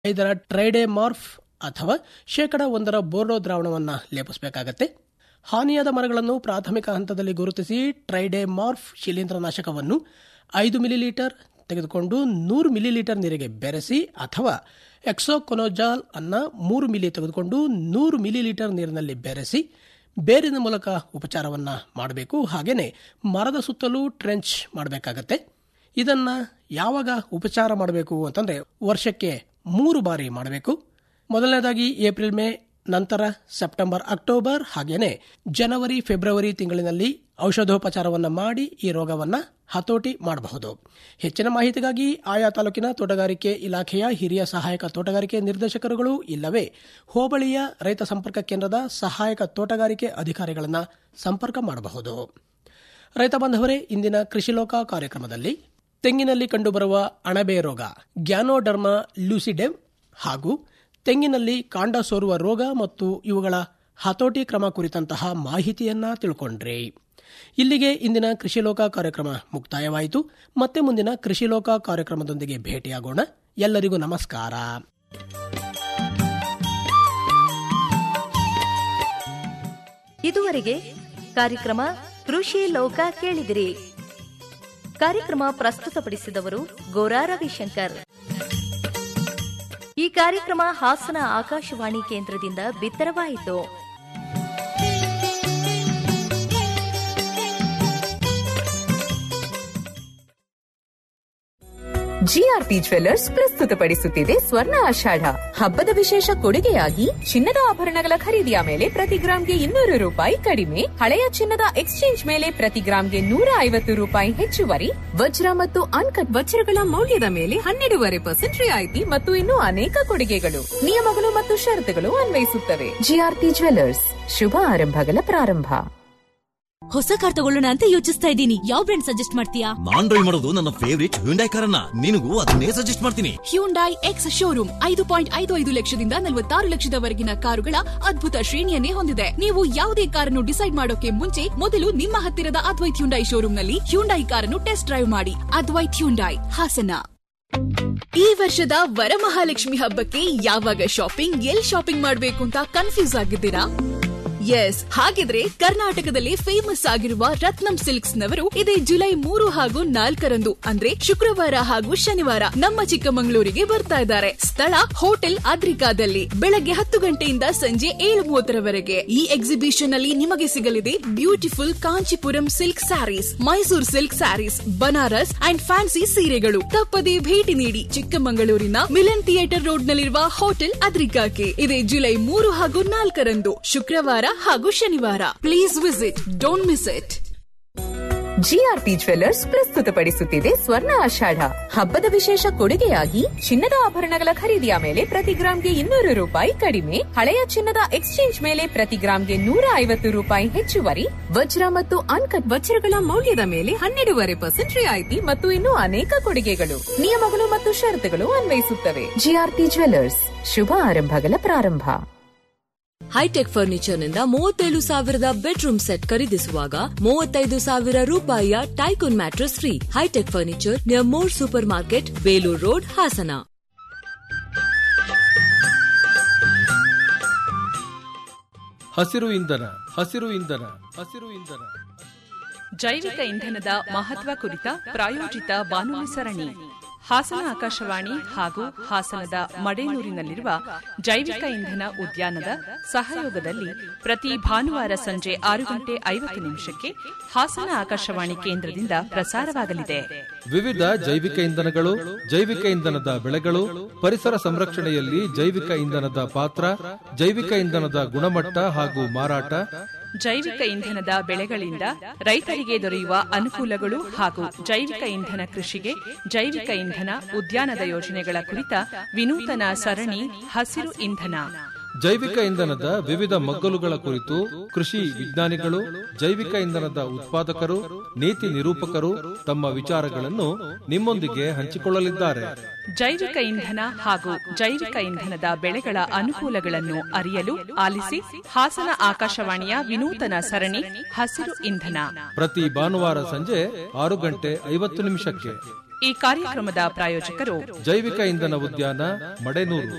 ಇದರ ಟ್ರೈಡೆಮಾರ್ಫ್ ಅಥವಾ ಶೇಕಡ ಒಂದರ ಬೋರ್ಡೋ ದ್ರಾವಣವನ್ನು ಲೇಪಿಸಬೇಕಾಗತ್ತೆ ಹಾನಿಯಾದ ಮರಗಳನ್ನು ಪ್ರಾಥಮಿಕ ಹಂತದಲ್ಲಿ ಗುರುತಿಸಿ ಟ್ರೈಡೆಮಾರ್ಫ್ ಶಿಲೀಂಧ್ರನಾಶಕವನ್ನು ಐದು ಮಿಲಿಲೀಟರ್ ತೆಗೆದುಕೊಂಡು ನೂರು ಮಿಲಿಲೀಟರ್ ನೀರಿಗೆ ಬೆರೆಸಿ ಅಥವಾ ಎಕ್ಸೋಕೊನೋಜಾಲ್ ಅನ್ನ ಮೂರು ಮಿಲಿ ತೆಗೆದುಕೊಂಡು ನೂರು ಮಿಲಿಲೀಟರ್ ನೀರಿನಲ್ಲಿ ಬೆರೆಸಿ ಬೇರಿನ ಮೂಲಕ ಉಪಚಾರವನ್ನ ಮಾಡಬೇಕು ಹಾಗೇನೆ ಮರದ ಸುತ್ತಲೂ ಟ್ರೆಂಚ್ ಮಾಡಬೇಕಾಗತ್ತೆ ಇದನ್ನ ಯಾವಾಗ ಉಪಚಾರ ಮಾಡಬೇಕು ಅಂತಂದ್ರೆ ವರ್ಷಕ್ಕೆ ಮೂರು ಬಾರಿ ಮಾಡಬೇಕು ಮೊದಲನೇದಾಗಿ ಏಪ್ರಿಲ್ ಮೇ ನಂತರ ಸೆಪ್ಟೆಂಬರ್ ಅಕ್ಟೋಬರ್ ಹಾಗೇನೆ ಜನವರಿ ಫೆಬ್ರವರಿ ತಿಂಗಳಿನಲ್ಲಿ ಔಷಧೋಪಚಾರವನ್ನು ಮಾಡಿ ಈ ರೋಗವನ್ನು ಹತೋಟಿ ಮಾಡಬಹುದು ಹೆಚ್ಚಿನ ಮಾಹಿತಿಗಾಗಿ ಆಯಾ ತಾಲೂಕಿನ ತೋಟಗಾರಿಕೆ ಇಲಾಖೆಯ ಹಿರಿಯ ಸಹಾಯಕ ತೋಟಗಾರಿಕೆ ನಿರ್ದೇಶಕರುಗಳು ಇಲ್ಲವೇ ಹೋಬಳಿಯ ರೈತ ಸಂಪರ್ಕ ಕೇಂದ್ರದ ಸಹಾಯಕ ತೋಟಗಾರಿಕೆ ಅಧಿಕಾರಿಗಳನ್ನು ಸಂಪರ್ಕ ಮಾಡಬಹುದು ರೈತ ಬಾಂಧವರೇ ಇಂದಿನ ಕೃಷಿಲೋಕ ಕಾರ್ಯಕ್ರಮದಲ್ಲಿ ತೆಂಗಿನಲ್ಲಿ ಕಂಡುಬರುವ ಅಣಬೆ ರೋಗ ಗ್ಯಾನೋಡರ್ಮಾ ಲ್ಯೂಸಿಡೆಮ್ ಹಾಗೂ ತೆಂಗಿನಲ್ಲಿ ಕಾಂಡ ಸೋರುವ ರೋಗ ಮತ್ತು ಇವುಗಳ ಹತೋಟಿ ಕ್ರಮ ಕುರಿತಂತಹ ಮಾಹಿತಿಯನ್ನ ತಿಳ್ಕೊಂಡ್ರಿ ಇಲ್ಲಿಗೆ ಇಂದಿನ ಕೃಷಿಲೋಕ ಕಾರ್ಯಕ್ರಮ ಮುಕ್ತಾಯವಾಯಿತು ಮತ್ತೆ ಮುಂದಿನ ಕೃಷಿಲೋಕ ಕಾರ್ಯಕ್ರಮದೊಂದಿಗೆ ಭೇಟಿಯಾಗೋಣ ಎಲ್ಲರಿಗೂ ನಮಸ್ಕಾರ ಇದುವರೆಗೆ ಕಾರ್ಯಕ್ರಮ ಕೃಷಿ ಲೋಕ ಕೇಳಿದಿರಿ ಕಾರ್ಯಕ್ರಮ ಪ್ರಸ್ತುತಪಡಿಸಿದವರು ಗೋರಾ ರವಿಶಂಕರ್ ಈ ಕಾರ್ಯಕ್ರಮ ಹಾಸನ ಆಕಾಶವಾಣಿ ಕೇಂದ್ರದಿಂದ ಬಿತ್ತರವಾಯಿತು ಜಿಆರ್ಪಿ ಜ್ವೆಲ್ಲರ್ಸ್ ಪ್ರಸ್ತುತಪಡಿಸುತ್ತಿದೆ ಸ್ವರ್ಣ ಆಷಾಢ ಹಬ್ಬದ ವಿಶೇಷ ಕೊಡುಗೆಯಾಗಿ ಚಿನ್ನದ ಆಭರಣಗಳ ಖರೀದಿಯ ಮೇಲೆ ಪ್ರತಿ ಗ್ರಾಂಗೆ ಇನ್ನೂರು ರೂಪಾಯಿ ಕಡಿಮೆ ಹಳೆಯ ಚಿನ್ನದ ಎಕ್ಸ್ಚೇಂಜ್ ಮೇಲೆ ಪ್ರತಿ ಗ್ರಾಂಗೆ ನೂರ ಐವತ್ತು ರೂಪಾಯಿ ಹೆಚ್ಚುವರಿ ವಜ್ರ ಮತ್ತು ಅನ್ಕಟ್ ವಜ್ರಗಳ ಮೌಲ್ಯದ ಮೇಲೆ ಹನ್ನೆರಡೂವರೆ ಪರ್ಸೆಂಟ್ ರಿಯಾಯಿತಿ ಮತ್ತು ಇನ್ನೂ ಅನೇಕ ಕೊಡುಗೆಗಳು ನಿಯಮಗಳು ಮತ್ತು ಷರತ್ತುಗಳು ಅನ್ವಯಿಸುತ್ತವೆ ಜಿಆರ್ಪಿ ಜ್ವೆಲ್ಲರ್ಸ್ ಶುಭ ಆರಂಭಗಳ ಪ್ರಾರಂಭ ಹೊಸ ಕಾರ್ ತಗೊಳ್ಳೋಣ ಅಂತ ಯೋಚಿಸ್ತಾ ಇದ್ದೀನಿ ಯಾವ ಬ್ರ್ಯಾಂಡ್ ಸಜೆಸ್ಟ್ ಮಾಡ್ತೀಯಾ ನಾನ್ ಡ್ರೈವ್ ಮಾಡೋದು ನನ್ನ ಫೇವರಿಟ್ ಹ್ಯುಂಡೈ ಕಾರನ್ನ ನಿನಗೂ ಅದನ್ನೇ ಸಜೆಸ್ಟ್ ಮಾಡ್ತೀನಿ ಹ್ಯುಂಡೈ ಎಕ್ಸ್ ಶೋರೂಮ್ ಐದು ಪಾಯಿಂಟ್ ಐದು ಐದು ಲಕ್ಷದಿಂದ ನಲವತ್ತಾರು ಲಕ್ಷದವರೆಗಿನ ಕಾರುಗಳ ಅದ್ಭುತ ಶ್ರೇಣಿಯನ್ನೇ ಹೊಂದಿದೆ ನೀವು ಯಾವುದೇ ಕಾರನ್ನು ಡಿಸೈಡ್ ಮಾಡೋಕೆ ಮುಂಚೆ ಮೊದಲು ನಿಮ್ಮ ಹತ್ತಿರದ ಅದ್ವೈತ್ ಹ್ಯುಂಡೈ ಶೋರೂಮ್ನಲ್ಲಿ ಹ್ಯುಂಡೈ ಕಾರನ್ನು ಟೆಸ್ಟ್ ಡ್ರೈವ್ ಮಾಡಿ ಅದ್ವೈತ್ ಹ್ಯುಂಡೈ ಹಾಸನ ಈ ವರ್ಷದ ವರಮಹಾಲಕ್ಷ್ಮಿ ಹಬ್ಬಕ್ಕೆ ಯಾವಾಗ ಶಾಪಿಂಗ್ ಎಲ್ ಶಾಪಿಂಗ್ ಮಾಡಬೇಕು ಅಂತ ಕನ್ಫ್ಯೂಸ್ ಆಗಿದ್ದೀರಾ ಎಸ್ ಹಾಗಿದ್ರೆ ಕರ್ನಾಟಕದಲ್ಲಿ ಫೇಮಸ್ ಆಗಿರುವ ರತ್ನಂ ಸಿಲ್ಕ್ಸ್ ನವರು ಇದೇ ಜುಲೈ ಮೂರು ಹಾಗೂ ನಾಲ್ಕರಂದು ಅಂದ್ರೆ ಶುಕ್ರವಾರ ಹಾಗೂ ಶನಿವಾರ ನಮ್ಮ ಚಿಕ್ಕಮಗಳೂರಿಗೆ ಬರ್ತಾ ಇದ್ದಾರೆ ಸ್ಥಳ ಹೋಟೆಲ್ ಅದ್ರಿಕಾದಲ್ಲಿ ಬೆಳಗ್ಗೆ ಹತ್ತು ಗಂಟೆಯಿಂದ ಸಂಜೆ ಏಳು ಮೂವತ್ತರವರೆಗೆ ಈ ಎಕ್ಸಿಬಿಷನ್ ಅಲ್ಲಿ ನಿಮಗೆ ಸಿಗಲಿದೆ beautiful Kanchipuram silk sarees Mysore silk sarees Banaras and fancy ಸೀರೆಗಳು ತಪ್ಪದೇ ಭೇಟಿ ನೀಡಿ ಚಿಕ್ಕಮಗಳೂರಿನ ಮಿಲನ್ ಥಿಯೇಟರ್ ರೋಡ್ ನಲ್ಲಿರುವ ಹೋಟೆಲ್ ಅದ್ರಿಕಾಕ್ಕೆ ಇದೇ ಜುಲೈ ಮೂರು ಹಾಗೂ ನಾಲ್ಕರಂದು ಶುಕ್ರವಾರ ಹಾಗೂ ಶನಿವಾರ please visit don't miss it GRP jewellers ಪ್ರಸ್ತುತಪಡಿಸುತ್ತಿದೆ ಸ್ವರ್ಣ ಆಷಾಢ ಹಬ್ಬದ ವಿಶೇಷ ಕೊಡುಗೆಯಾಗಿ ಚಿನ್ನದ ಆಭರಣಗಳ ಖರೀದಿಯ ಮೇಲೆ ಪ್ರತಿ ಗ್ರಾಂಗೆ ಇನ್ನೂರು ರೂಪಾಯಿ ಕಡಿಮೆ ಹಳೆಯ ಚಿನ್ನದ ಎಕ್ಸ್ಚೇಂಜ್ ಮೇಲೆ ಪ್ರತಿ ಗ್ರಾಂಗೆ ನೂರ ಐವತ್ತು ರೂಪಾಯಿ ಹೆಚ್ಚುವರಿ ವಜ್ರ ಮತ್ತು ಅನ್ಕಟ್ ವಜ್ರಗಳ ಮೌಲ್ಯದ ಮೇಲೆ ಹನ್ನೆರಡೂವರೆ ಪರ್ಸೆಂಟ್ ರಿಯಾಯಿತಿ ಮತ್ತು ಇನ್ನೂ ಅನೇಕ ಕೊಡುಗೆಗಳು ನಿಯಮಗಳು ಮತ್ತು ಷರತ್ತುಗಳು ಅನ್ವಯಿಸುತ್ತವೆ ಜಿಆರ್ಪಿ ಜ್ವೆಲ್ಲರ್ಸ್ ಶುಭ ಆರಂಭಗಳ ಪ್ರಾರಂಭ ಹೈಟೆಕ್ ಫರ್ನಿಚರ್ ನಿಂದ ಮೂವತ್ತೇಳು ಸಾವಿರದ ಬೆಡ್ರೂಮ್ ಸೆಟ್ ಖರೀದಿಸುವಾಗ ಮೂವತ್ತೈದು ಸಾವಿರ ರೂಪಾಯಿಯ Tycoon mattress free hitech furniture near more super market Belur road Hassan ಹಸಿರು ಇಂಧನ ಹಸಿರು ಇಂಧನ ಹಸಿರು ಇಂಧನ ಜೈವಿಕ ಇಂಧನದ ಮಹತ್ವ ಕುರಿತ ಪ್ರಾಯೋಜಿತ ಬಾನುಲಿ ಸರಣಿ ಹಾಸನ ಆಕಾಶವಾಣಿ ಹಾಗೂ ಹಾಸನದ ಮಡೇನೂರಿನಲ್ಲಿರುವ ಜೈವಿಕ ಇಂಧನ ಉದ್ಯಾನದ ಸಹಯೋಗದಲ್ಲಿ ಪ್ರತಿ ಭಾನುವಾರ ಸಂಜೆ ಆರು ಗಂಟೆ ಐವತ್ತು ನಿಮಿಷಕ್ಕೆ ಹಾಸನ ಆಕಾಶವಾಣಿ ಕೇಂದ್ರದಿಂದ ಪ್ರಸಾರವಾಗಲಿದೆ ವಿವಿಧ ಜೈವಿಕ ಇಂಧನಗಳು ಜೈವಿಕ ಇಂಧನದ ಬೆಳೆಗಳು ಪರಿಸರ ಸಂರಕ್ಷಣೆಯಲ್ಲಿ ಜೈವಿಕ ಇಂಧನದ ಪಾತ್ರ ಜೈವಿಕ ಇಂಧನದ ಗುಣಮಟ್ಟ ಹಾಗೂ ಮಾರಾಟ ಜೈವಿಕ ಇಂಧನದ ಬೆಳೆಗಳಿಂದ ರೈತರಿಗೆ ದೊರೆಯುವ ಅನುಕೂಲಗಳು ಹಾಗೂ ಜೈವಿಕ ಇಂಧನ ಕೃಷಿಗೆ ಜೈವಿಕ ಇಂಧನ ಉದ್ಯಾನದ ಯೋಜನೆಗಳ ಕುರಿತ ವಿನೂತನ ಸರಣಿ ಹಸಿರು ಇಂಧನ ಜೈವಿಕ ಇಂಧನದ ವಿವಿಧ ಮಗ್ಗಲುಗಳ ಕುರಿತು ಕೃಷಿ ವಿಜ್ಞಾನಿಗಳು ಜೈವಿಕ ಇಂಧನದ ಉತ್ಪಾದಕರು ನೀತಿ ನಿರೂಪಕರು ತಮ್ಮ ವಿಚಾರಗಳನ್ನು ನಿಮ್ಮೊಂದಿಗೆ ಹಂಚಿಕೊಳ್ಳಲಿದ್ದಾರೆ ಜೈವಿಕ ಇಂಧನ ಹಾಗೂ ಜೈವಿಕ ಇಂಧನದ ಬೆಳೆಗಳ ಅನುಕೂಲಗಳನ್ನು ಅರಿಯಲು ಆಲಿಸಿ ಹಾಸನ ಆಕಾಶವಾಣಿಯ ವಿನೂತನ ಸರಣಿ ಹಸಿರು ಇಂಧನ ಪ್ರತಿ ಭಾನುವಾರ ಸಂಜೆ ಆರು ಗಂಟೆ ಐವತ್ತು ನಿಮಿಷಕ್ಕೆ ಈ ಕಾರ್ಯಕ್ರಮದ ಪ್ರಾಯೋಜಕರು ಜೈವಿಕ ಇಂಧನ ಉದ್ಯಾನ ಮಡೆನೂರು